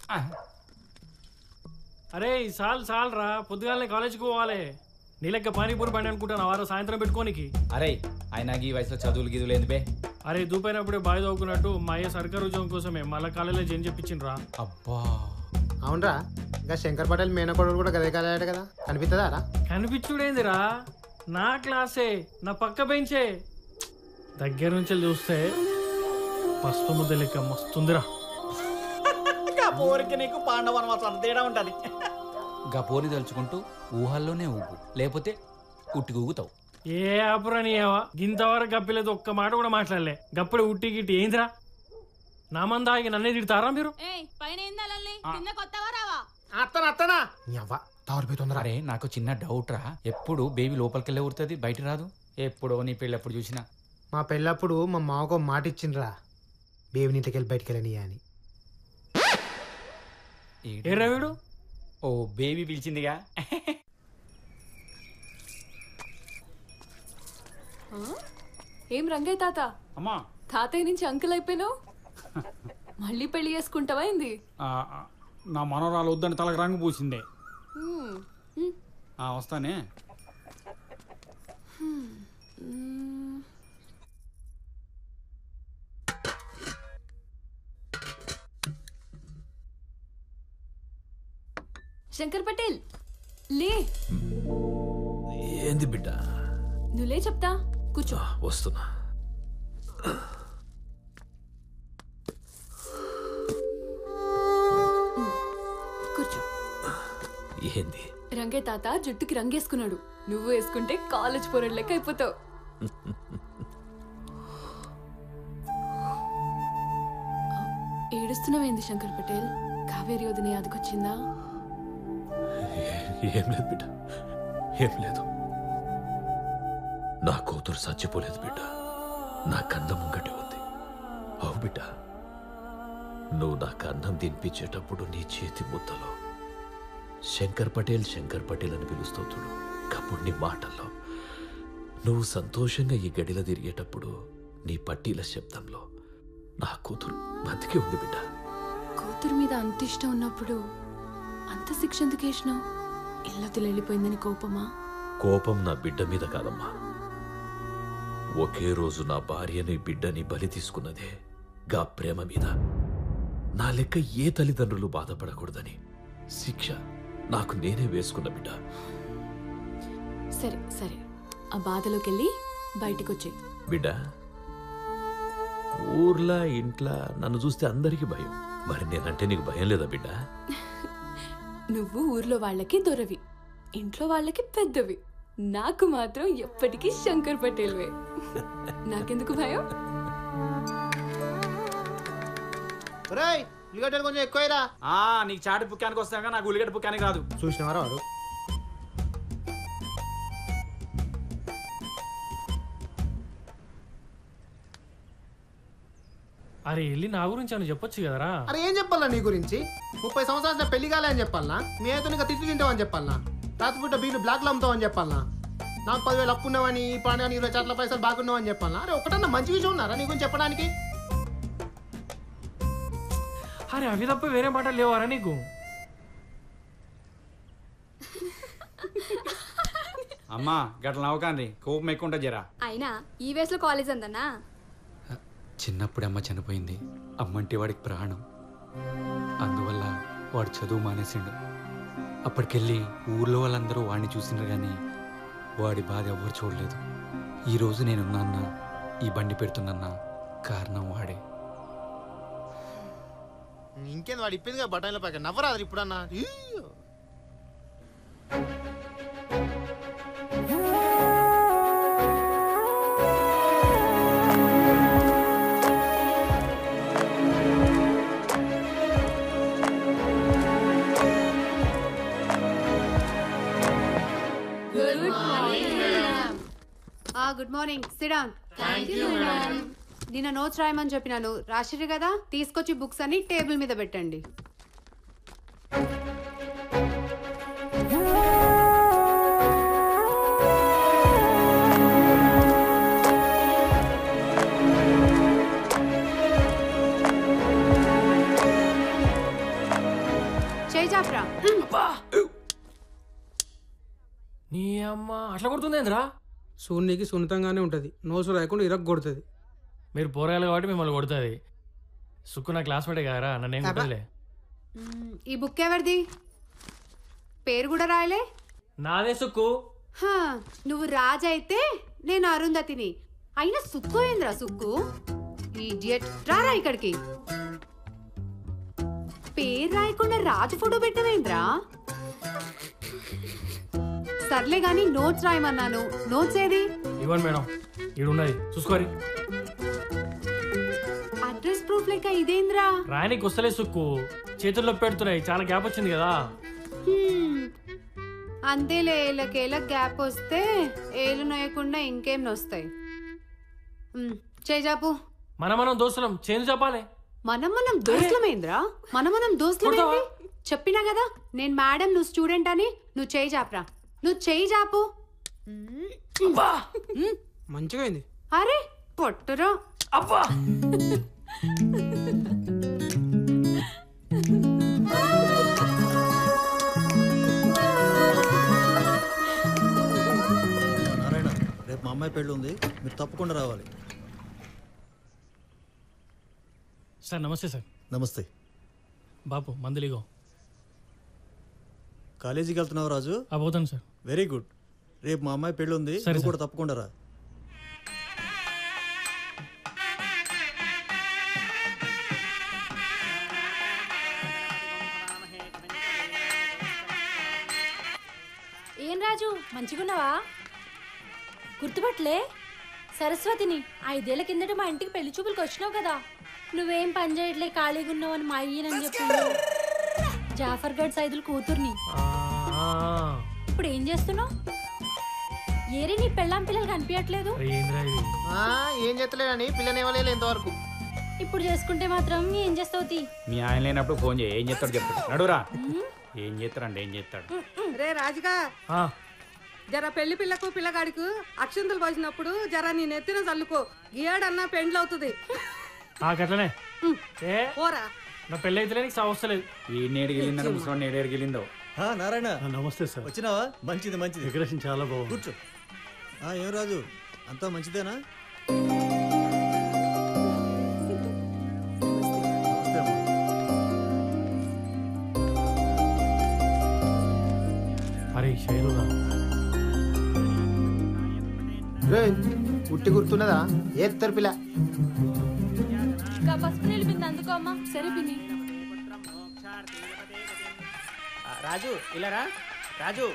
అరే సాల్ సాల్ రా పొద్దుగాలనే కాలేజీకి పోవాలి నీ లెక్క పానీపూరి బండి అనుకుంటాను వారం సాయంత్రం పెట్టుకోనికి అరే ఆయన ఈ వయసులో చదువులు గిదువులు ఏంది బే అరే దూపైనప్పుడే బాయ్ చదువుకున్నట్టు మా అయ్య సర్కారు ఉద్యోగం కోసమే మళ్ళీ కాలేజీలో జైన్ చెప్పించిండ్రా అబ్బా అవునరా ఇంకా శంకర్ పటేల్ మేనకోడలు కూడా గదే కాలేట కదా కనిపిస్తుందా రా కనిపించుడేందిరా నా క్లాసే నా పక్క బెంచే దగ్గర నుంచి చూస్తే పసుపు ముద్ద లెక్క మస్తుందిరా పోరికి నీకు పాండవనవాసం తేడా ఉంటది గా పోరి తలుచుకుంటూ ఊహల్లోనే ఊగు లేకపోతే ఉట్టికి ఊగుతావు ఏ ఆపురని ఏవా గింతవరకు గప్పిలేదు ఒక్క మాట కూడా మాట్లాడలే గప్పుడే ఉట్టి గిట్టి ఏందిరా నా మంద ఆగి నన్నే తిడతారా మీరు ఏయ్ పైన ఏందా లల్లి కింద కొత్తవా రావా అత్తనా అత్తనా అవ్వ తావరిపోయి తొందర అరే నాకు చిన్న డౌట్ రా ఎప్పుడు బేబీ లోపలికి వెళ్ళే ఊరుతుంది బయట రాదు ఎప్పుడో నీ పెళ్ళప్పుడు చూసినా మా పెళ్ళప్పుడు మా మామకు ఒక మాట ఇచ్చిండ్రా బేబీని ఇంటికి బయటికి వెళ్ళని అని ఈడు- ఏ రవిడు ఓ బేబీ పిలిచిందిగా ఏం రంగయ్య తాత అమ్మా తాతయ్య నుంచి అంకుల్ అయిపోయినావు మళ్ళీ పెళ్లి చేసుకుంటావా ఏంది ఆ, ఆ, నా మనవరాలు వద్దని తలకు రంగు పూసిందే హ్మ్. హ్మ్. ఆ, వస్తానే మ్మ్. శంకర్ పటేల్ లే ఏంది బిడ్డ నువ్వు లే చెప్తా కూర్చో వస్తున్నా కూర్చో ఏంది రంగయ్య తాత జుట్టుకి రంగేసుకున్నాడు నువ్వు వేసుకుంటే కాలేజ్ పోరడ్ లెక్క అయిపోతావు ఏడుస్తున్నావేంది శంకర్ పటేల్ కావేరి వదిన యాదకొచ్చిందా ఏం లేదు బిడ్డ ఏం లేదు నా కూతురు చచ్చిపోలేదు బిడ్డ నా కన్నం ముంగటి ఉంది అవు బిడ్డ నువ్వు నాకు అన్నం తినిపించేటప్పుడు నీ చేతి ముద్దలో శంకర్ పటేల్ శంకర్ పటేల్ అని పిలుస్తూ చూడు కప్పుడు నీ మాటల్లో నువ్వు సంతోషంగా ఈ గడిలో తిరిగేటప్పుడు నీ పట్టీల శబ్దంలో నా కూతురు బతికి ఉంది బిడ్డ కూతురు మీద అంత ఇష్టం ఉన్నప్పుడు అంత శిక్ష ఎందుకు వేసినావు ఇల్లతులు వెళ్ళిపోయిందని కోపమా కోపం నా బిడ్డ మీద కాదమ్మా ఒకే రోజు నా భార్యని బిడ్డని బలి తీసుకున్నదే గా ప్రేమ మీద నా లెక్క ఏ తల్లిదండ్రులు బాధపడకూడదని శిక్ష నాకు నేనే వేసుకున్న బిడ్డ సరే సరే ఆ బాధలోకి వెళ్ళి బయటికి వచ్చేయి బిడ్డ ఊర్లా ఇంట్లా నన్ను చూస్తే అందరికీ భయం మరి నేనంటే నీకు భయం లేదా బిడ్డ నువ్వు ఊర్లో వాళ్ళకి దొరవి ఇంట్లో వాళ్ళకి పెద్దవి నాకు మాత్రం ఎప్పటికీ శంకర్ పటేల్వే నాకెందుకు భయం ఒరేయ్ ఉల్లిగడ్డలు కొంచెం ఎక్కువైరా ఆ నీకు చాటి పుక్కానికి వస్తాగా నాకు ఉల్లిగడ్డ పుక్కానికి రాదు చూసినవారా వాడు అరే వెళ్ళి నా గురించి అని చెప్పొచ్చు కదరా అరే ఏం చెప్పాలా నీ గురించి ముప్పై సంవత్సరాలు నా పెళ్లి కాలే అని చెప్పాలనా మీ అయితే ఇంకా తిట్లు తింటావని చెప్పాలనా రాత్రిపూట బీలు బ్లాక్లో అమ్ముతావని చెప్పాలనా నాకు పదివేలు అప్పు ఉన్నావని ఈ పాండా ఇరవై చాట్ల పైసలు బాగున్నావని చెప్పాలనా అరే ఒకటన్నా మంచి విషయం ఉన్నారా నీ గురించి చెప్పడానికి అరే అవి తప్ప వేరే మాటలు లేవారా నీకు అమ్మా గట్ల నవ్వకండి కోపం ఎక్కువ ఉంటుంది జరా అయినా ఈ వయసులో కాలేజ్ అందన్నా చిన్నప్పుడు అమ్మ చనిపోయింది అమ్మంటే వాడికి ప్రాణం అందువల్ల వాడు చదువు మానేసిండు అప్పటికెళ్ళి ఊర్లో వాళ్ళందరూ వాడిని చూసిండ్రు కానీ వాడి బాధ ఎవ్వరు చూడలేదు ఈరోజు నేనున్నా ఈ బండి పెడుతున్నా కారణం వాడే ఇంకేంది వాడు ఇప్పింది కదా బఠానీల ప్యాకెట్ నవ్వరాదు ఇప్పుడన్నా ఈ! గుడ్ మార్నింగ్ సిడాన్ నిన్న నోట్స్ రాయమని చెప్పినాను రాసిరు కదా తీసుకొచ్చి బుక్స్ అన్ని టేబుల్ మీద పెట్టండి నీ అమ్మ అట్లా కొడుతుందేంద్రా సూర్నికి సున్నితంగానే ఉంటుంది నోసు రాయకుండా ఇరగ కొడుతుంది మీరు పోరాయాలి కాబట్టి మిమ్మల్ని కొడుతుంది సుక్కు నా క్లాస్మేటే కదరా నన్ను ఏం కొట్టదులే మ్మ్, ఈ బుక్ ఎవరిది పేరు కూడా రాయలే నాదే సుక్కు హా, నువ్వు రాజు అయితే నేను అరుంధతిని అయినా సుక్కు ఏంద్రా సుక్కు ఇడియట్ రారా ఇక్కడికి పేరు రాయకుండా రాజు ఫోటో పెట్టవేంద్రా సర్లే గాని నోట్స్ రాయమన్నాను నోట్స్ ఏది ఇవ్వండి మేడం ఈడున్నది చూసుకోరి అడ్రస్ ప్రూఫ్ లెక్క ఇదేంద్రా రాయనికి వస్తలే సుక్కు చేతుల్లో పెడుతున్నాయి చాలా గ్యాప్ వచ్చింది కదా హ్మ్. అంతేలే ఏళ్ళకేళ్ళ గ్యాప్ వస్తే ఏళ్ళు నొయ్యకుండా ఇంకేం నొస్తాయి హ్మ్, చేజాపు మనం మనం దోస్తులం చేంజ్ చెప్పాలి మనం మనం దోస్తులమేంద్రా మనం మనం దోస్తులమేంది చెప్పినా కదా నేను మేడం నువ్వు స్టూడెంట్ అని నువ్వు చేయి చాపరా నువ్వు చేయి చాపు మంచిగా అయింది అరే పొట్టరా అబ్బా నారాయణ రేపు మా అమ్మాయి పెళ్ళి ఉంది మీరు తప్పకుండా రావాలి సార్ నమస్తే సార్ నమస్తే బాపు మందులిగో కాలేజీకి వెళ్తున్నావు రాజు పోతాను సార్ వెరీ గుడ్ రేపు మా అమ్మాయి పెళ్ళి ఉంది సరే, నువ్వు సార్. కూడా తప్పకుండా రా ఏం రాజు మంచిగున్నావా గుర్తుపట్లే సరస్వతిని ఐదేళ్ల కిందట మా ఇంటికి పెళ్లి చూపులకు వచ్చినావు కదా నువ్వేం పని చేయట్లే ఖాళీగా ఉన్నావు అని మా అయ్యనని చెప్పిండు జాఫర్ గడ్ సైదుల కూతుర్ని ఇప్పుడు ఏం చేస్తున్నావు ఏరి నీ పెళ్ళాం పిల్లలు కనిపించట్లేదు ఏంద్రా ఇది ఆ, ఏం చేస్తలేనని పిల్లని ఇవ్వలేదు ఇంతవరకు ఇప్పుడు చేసుకుంటే మాత్రం ఏం చేస్తావు తీ మీ ఆయన లేనప్పుడు ఫోన్ చేయి ఏం చేస్తాడు చెప్తాడు నడురా ఏం చేస్తాడండి ఏం చేస్తాడు రే రాజుగా ఆ, జర పెళ్లి పిల్లకు పిల్లగాడికి అక్షంతలు పోసినప్పుడు జర నీ నెత్తిన చల్లుకో గీయాడన్నా పెండ్లు అవుతుంది ఆ గట్లనే ఏ పోరా నా పెళ్ళి అయితే నీకు అవసరం ఈ నేడు గెలిందని ముసలి నేడు ఏడు గెలిందో ఆ, నారాయణ నమస్తే సార్ వచ్చినావా మంచిది మంచిది డెకరేషన్ చాలా బాగుంది కూర్చో ఆ, ఏం రాజు అంతా మంచిదేనా నమస్తే అమ్మా. అరే శైలురా రే ఉట్టి గుర్తున్నదా ఏ పిల్ల ఇంకా పసుపు నీళ్ళు బింది అందుకో అమ్మా సరే పిన్ని రాజు ఇలారా రాజు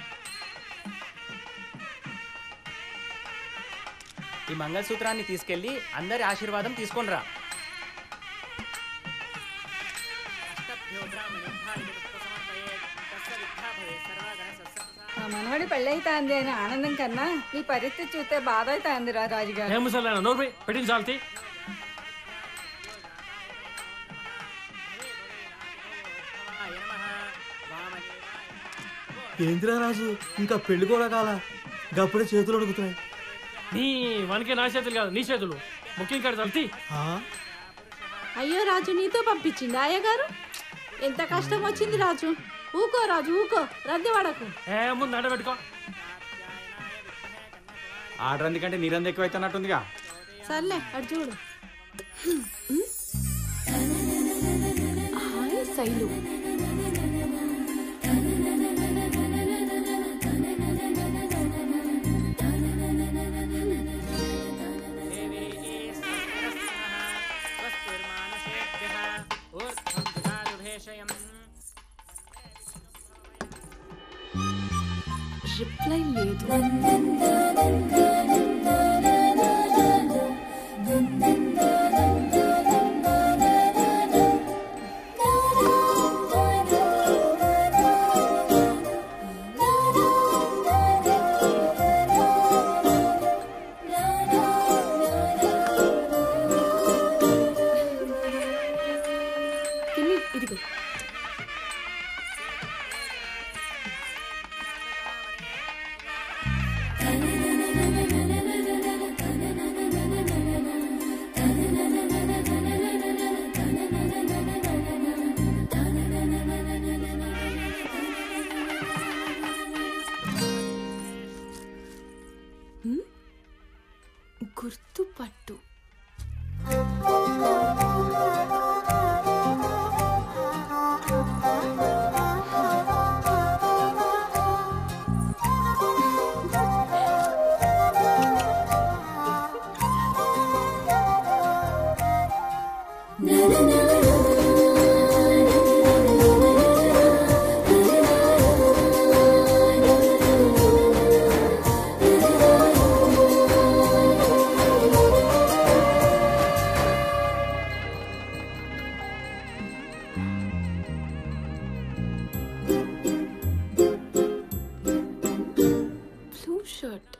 ఈ మంగళసూత్రాన్ని తీసుకెళ్ళి అందరి ఆశీర్వాదం తీసుకొని రా ఆ మనవడి పెళ్ళైతాంది అని ఆనందం కన్నా నీ పరిస్థితి చూస్తే బాధ అవుతాంది రా రాజుగా ఏం ముసలి నోరు పోయి పెట్టిన చాలతి ఏందిరా రాజు ఇంకా పెళ్లి కూడా కాల గప్పుడే చేతులు అడుగుతున్నాయి నీ మనకే నా చేతులు కాదు నీ చేతులు ముఖ్యం కాదు చల్తి అయ్యో రాజు నీతో పంపించింది అయ్యగారు ఎంత కష్టం వచ్చింది రాజు ఊకో రాజు ఊకో రద్దీ పడకు ఏ ముందు నడ పెట్టుకో ఆర్డర్ ఎందుకంటే నీరంద ఎక్కువ అవుతున్నట్టుందిగా సర్లే అటు చూడు హాయ్ శైలు రిప్లై లేదు తిని ఇదిగో బ్లూ షర్ట్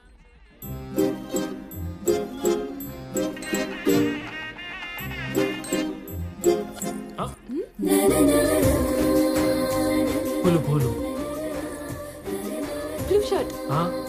పూలు పూలు బ్లూ షర్ట్ ఆ?